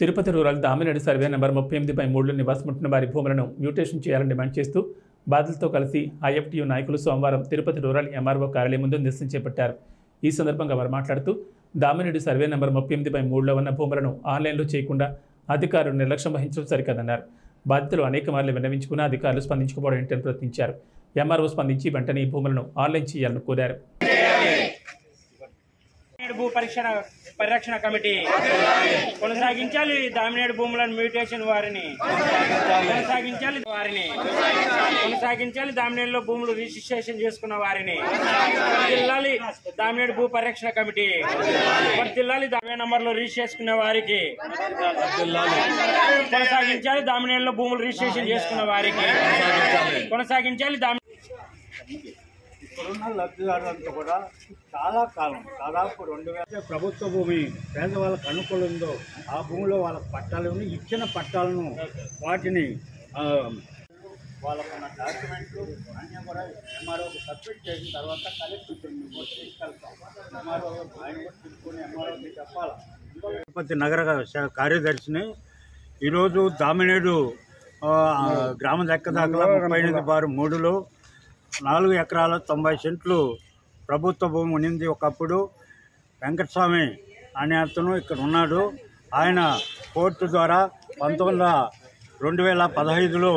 Tirupati rural Damineedu survey number ముప్పై ఎనిమిది by మూడులో నివాసముంటున్న వారి భూములను మ్యూటేషన్ చేయాలని డిమాండ్ చేస్తూ బాధితులతో కలిసి ఐఎఫ్టీయూ నాయకులు సోమవారం తిరుపతి రూరల్ ఎంఆర్ఓ కార్యాలయం ముందు నిరసన చేపట్టారు ఈ సందర్భంగా వారు మాట్లాడుతూ దామినేడు సర్వే నెంబర్ ముప్పై ఎనిమిది బై మూడులో ఉన్న భూములను ఆన్లైన్లో చేయకుండా అధికారులు నిర్లక్ష్యం వహించడం సరికాదన్నారు బాధితులు అనేక మార్లు విన్నవించుకున్న అధికారులు స్పందించకపోవడం ఏంటని ప్రశ్నించారు ఎంఆర్ఓ స్పందించి వెంటనే ఈ భూములను ఆన్లైన్ చేయాలని కోరారు దామినేడు భూ పరీక్షణ పరిరక్షణ కమిటీ కొనసాగించాలి దామినేడు భూములను మ్యూటేషన్ వారిని కొనసాగించాలి వారిని కొనసాగించాలి దామినేడులో భూములు రిజిస్ట్రేషన్ చేసుకున్న వారిని వర్ధిల్లాలి దామినేడు భూ పరిరక్షణ కమిటీ వర్ధిల్లాలి దామినే నంబర్ లో రిజిస్టర్ చేసుకున్న వారికి కొనసాగించాలి దామినేడులో భూములు రిజిస్ట్రేషన్ చేసుకున్న వారికి కొనసాగించాలి దామి ఇప్పుడున్న లబ్ధిదారులంతా కూడా చాలా కాలం దాదాపు రెండు వేల ప్రభుత్వ భూమి పేదవాళ్ళకు అనుకూలం ఉందో ఆ భూమిలో వాళ్ళ పట్టాలను ఇచ్చిన పట్టాలను వాటిని ఆ, వాళ్ళకున్న డాక్యుమెంట్లు అన్నీ కూడా ఎంఆర్ఓకి సబ్మిట్ చేసిన తర్వాత కలెక్టర్ తీసుకెళ్తాం ఎంఆర్ఓ ఆయన కూడా తీసుకుని ఎంఆర్ఓకి చెప్పాలి తిరుపతి నగర శా- కార్యదర్శిని ఈరోజు దామినేడు ఆ, గ్రామ దక్కదాకల ముప్పై ఎనిమిది బారు మూడులో నాలుగు ఎకరాల తొంభై సెంట్లు ప్రభుత్వ భూమి ఉన్నింది ఒకప్పుడు వెంకటస్వామి అనే అతను ఇక్కడ ఉన్నాడు ఆయన కోర్టు ద్వారా పంతొమ్మిది వందల రెండు వేల పదహైదులో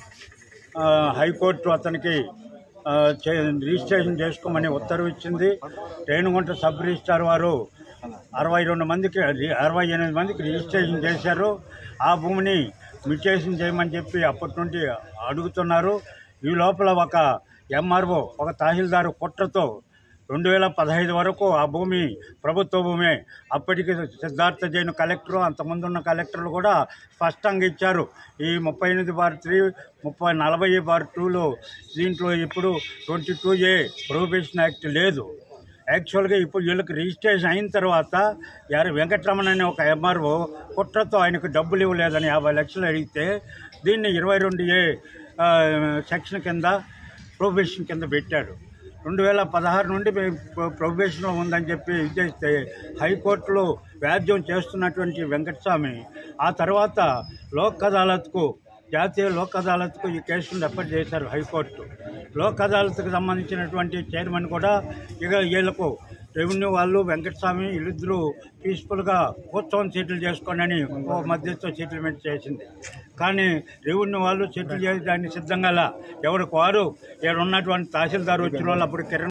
ఆ, హైకోర్టు అతనికి ఆ, చే- రిజిస్ట్రేషన్ చేసుకోమని ఉత్తర్వు ఇచ్చింది రేణుగుంట సబ్ రిజిస్ట్రార్ వారు అరవై రెండు మందికి అరవై ఎనిమిది మందికి రిజిస్ట్రేషన్ చేశారు ఆ భూమిని మ్యూటేషన్ చేయమని చెప్పి అప్పటి నుండి అడుగుతున్నారు ఈ లోపల ఒక ఎంఆర్ఓ ఒక తహసీల్దారు కుట్రతో రెండు వేల పదహైదు వరకు ఆ భూమి ప్రభుత్వ భూమి అప్పటికి సిద్ధార్థ జైన్ కలెక్టరు అంతకుముందు ఉన్న కలెక్టర్లు కూడా స్పష్టంగా ఇచ్చారు ఈ ముప్పై ఎనిమిది బార్ త్రీ ముప్పై నలభై బార్ టూలో దీంట్లో ఇప్పుడు twenty two A prohibition act లేదు యాక్చువల్గా ఇప్పుడు వీళ్ళకి రిజిస్ట్రేషన్ అయిన తర్వాత యారు వెంకటరమణ అనే ఒక ఎంఆర్ఓ కుట్రతో ఆయనకు డబ్బులు ఇవ్వలేదని యాభై లక్షలు అడిగితే దీన్ని ఇరవై రెండు ఏ ఆ, సెక్షన్ కింద ప్రొబేషన్ కింద పెట్టాడు రెండు వేల పదహారు నుండి మేము ప్రొ- ప్రొబేషన్లో ఉందని చెప్పి ఇది చేస్తే హైకోర్టులో వ్యాజ్యం చేస్తున్నటువంటి వెంకటస్వామి ఆ తర్వాత లోక్ అదాలత్కు జాతీయ లోక్ అదాలత్కు ఈ కేసును రెఫర్ చేశారు హైకోర్టు లోక్ అదాలత్కు సంబంధించినటువంటి చైర్మన్ కూడా ఇక వీళ్ళకు రెవెన్యూ వాళ్ళు వెంకటస్వామి వీళ్ళిద్దరూ పీస్ఫుల్గా కూర్చొని సెటిల్ చేసుకోండి ఓ మధ్యతో సెటిల్మెంట్ చేసింది కానీ రెవెన్యూ వాళ్ళు సెటిల్ చేయడానికి సిద్ధంగా లా. ఎవరికి వారు ఇక్కడ ఉన్నటువంటి తహసీల్దార్ వచ్చిన వాళ్ళు అప్పుడు కిరణ్